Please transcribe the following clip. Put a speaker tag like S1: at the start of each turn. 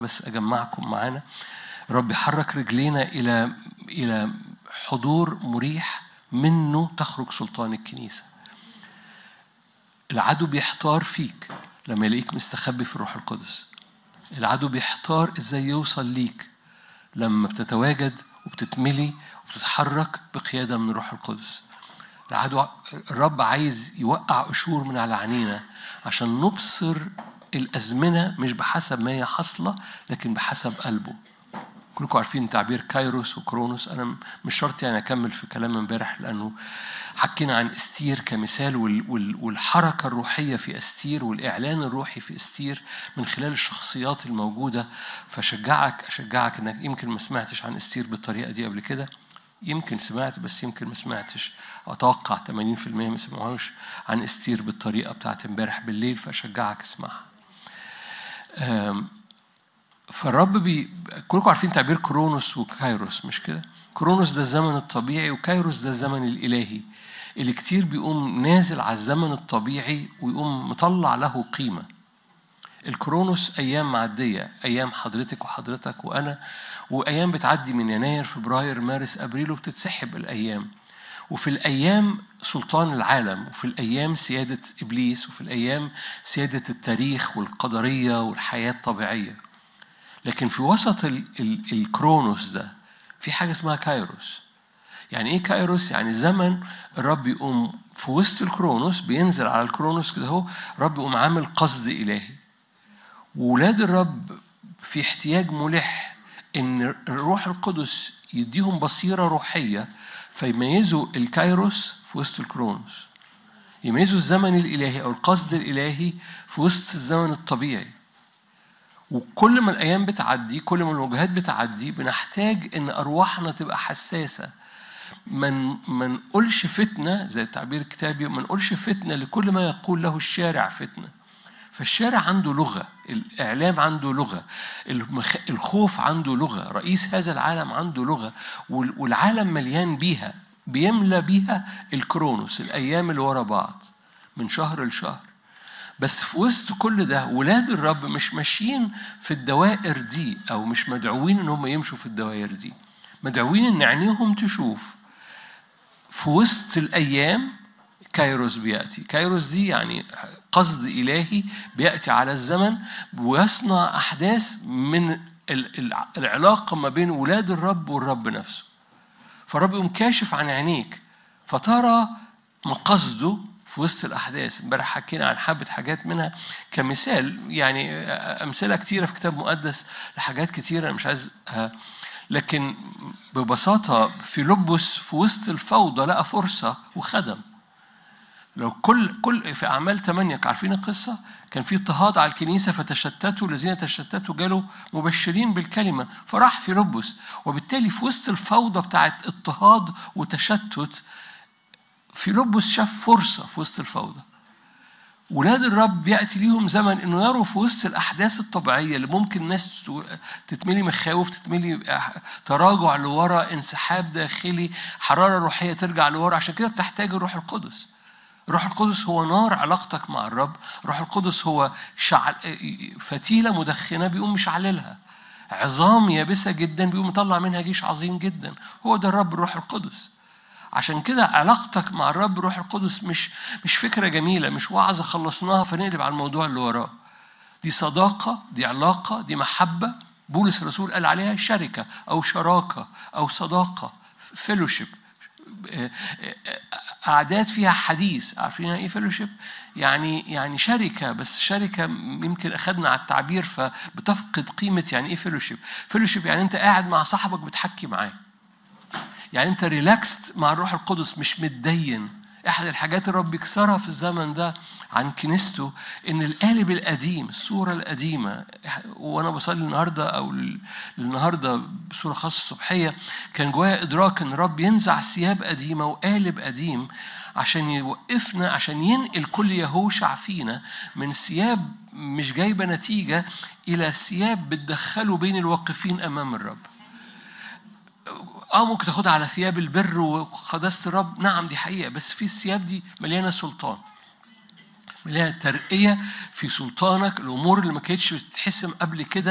S1: بس اجمعكم معانا رب يحرك رجلينا الى الى حضور مريح منه تخرج سلطان الكنيسه العدو بيحتار فيك لما يلاقيك مستخبي في الروح القدس العدو بيحتار ازاي يوصل ليك لما بتتواجد وبتتملي وبتتحرك بقياده من الروح القدس العدو الرب عايز يوقع قشور من على عينينا عشان نبصر الازمنه مش بحسب ما هي حاصله لكن بحسب قلبه كلكم عارفين تعبير كايروس وكرونوس انا مش شرط يعني اكمل في كلام امبارح لانه حكينا عن استير كمثال والحركه الروحيه في استير والاعلان الروحي في استير من خلال الشخصيات الموجوده فشجعك اشجعك انك يمكن ما سمعتش عن استير بالطريقه دي قبل كده يمكن سمعت بس يمكن ما سمعتش اتوقع 80% ما سمعوش عن استير بالطريقه بتاعت امبارح بالليل فاشجعك اسمعها فالرب بي كلكم عارفين تعبير كرونوس وكايروس مش كده؟ كرونوس ده الزمن الطبيعي وكايروس ده الزمن الإلهي اللي كتير بيقوم نازل على الزمن الطبيعي ويقوم مطلع له قيمة الكرونوس أيام معدية أيام حضرتك وحضرتك وأنا وأيام بتعدي من يناير فبراير مارس أبريل وبتتسحب الأيام وفي الأيام سلطان العالم وفي الأيام سيادة إبليس وفي الأيام سيادة التاريخ والقدرية والحياة الطبيعية لكن في وسط ال ال الكرونوس ده في حاجة اسمها كايروس يعني ايه كايروس؟ يعني زمن الرب يقوم في وسط الكرونوس بينزل على الكرونوس كده اهو الرب يقوم عامل قصد إلهي وولاد الرب في احتياج ملح ان الروح القدس يديهم بصيرة روحية فيميزوا الكايروس في وسط الكرونوس يميزوا الزمن الإلهي أو القصد الإلهي في وسط الزمن الطبيعي وكل ما الأيام بتعدي كل ما الوجهات بتعدي بنحتاج إن أرواحنا تبقى حساسة من ما نقولش فتنة زي التعبير الكتابي ما نقولش فتنة لكل ما يقول له الشارع فتنة فالشارع عنده لغة الإعلام عنده لغة الخوف عنده لغة رئيس هذا العالم عنده لغة والعالم مليان بيها بيملى بيها الكرونوس الأيام اللي ورا بعض من شهر لشهر بس في وسط كل ده ولاد الرب مش ماشيين في الدوائر دي او مش مدعوين ان هم يمشوا في الدوائر دي مدعوين ان عينيهم تشوف في وسط الايام كايروس بياتي كايروس دي يعني قصد الهي بياتي على الزمن ويصنع احداث من العلاقه ما بين ولاد الرب والرب نفسه فالرب يقوم كاشف عن عينيك فترى مقصده في وسط الأحداث امبارح حكينا عن حبة حاجات منها كمثال يعني أمثلة كتيرة في كتاب مقدس لحاجات كتيرة أنا مش عايز لكن ببساطة في لبس في وسط الفوضى لقى فرصة وخدم لو كل كل في أعمال ثمانية عارفين القصة؟ كان في اضطهاد على الكنيسة فتشتتوا الذين تشتتوا جالوا مبشرين بالكلمة فراح في لبس وبالتالي في وسط الفوضى بتاعت اضطهاد وتشتت فيلبس شاف فرصة في وسط الفوضى ولاد الرب يأتي ليهم زمن إنه يروا في وسط الأحداث الطبيعية اللي ممكن الناس تتملي مخاوف تتملي تراجع لورا انسحاب داخلي حرارة روحية ترجع لورا عشان كده بتحتاج الروح القدس الروح القدس هو نار علاقتك مع الرب الروح القدس هو شعل فتيلة مدخنة بيقوم مشعللها عظام يابسة جدا بيقوم مطلع منها جيش عظيم جدا هو ده الرب الروح القدس عشان كده علاقتك مع الرب روح القدس مش مش فكره جميله مش وعظه خلصناها فنقلب على الموضوع اللي وراه دي صداقه دي علاقه دي محبه بولس الرسول قال عليها شركه او شراكه او صداقه فيلوشيب قعدات فيها حديث عارفين يعني ايه فيلوشيب يعني يعني شركه بس شركه يمكن اخذنا على التعبير فبتفقد قيمه يعني ايه فيلوشيب فيلوشيب يعني انت قاعد مع صاحبك بتحكي معاه يعني انت ريلاكست مع الروح القدس مش متدين احد الحاجات الرب بيكسرها في الزمن ده عن كنيسته ان القالب القديم الصوره القديمه وانا بصلي النهارده او النهارده بصوره خاصه الصبحيه كان جوايا ادراك ان الرب ينزع ثياب قديمه وقالب قديم عشان يوقفنا عشان ينقل كل يهوشع فينا من ثياب مش جايبه نتيجه الى ثياب بتدخله بين الواقفين امام الرب اه ممكن تاخدها على ثياب البر وقداسه الرب نعم دي حقيقه بس في الثياب دي مليانه سلطان مليانه ترقيه في سلطانك الامور اللي ما كانتش بتتحسم قبل كده